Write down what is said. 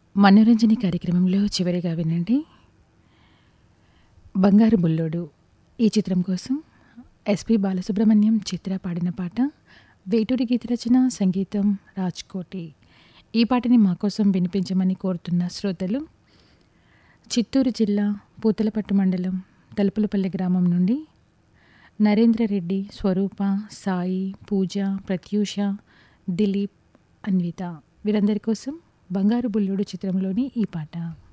మనోరంజని కార్యక్రమంలో చివరిగా వినండి బంగారు బుల్లోడు ఈ చిత్రం కోసం ఎస్పి బాలసుబ్రహ్మణ్యం చిత్ర పాడిన పాట వేటూరి గీత రచన సంగీతం రాజ్కోటి ఈ పాటని మా కోసం వినిపించమని కోరుతున్న శ్రోతలు చిత్తూరు జిల్లా పూతలపట్టు మండలం తలుపులపల్లి గ్రామం నుండి నరేంద్ర రెడ్డి స్వరూప సాయి పూజ ప్రత్యూష దిలీప్ అన్విత వీరందరి కోసం బంగారు బుల్లుడు చిత్రంలోని ఈ పాట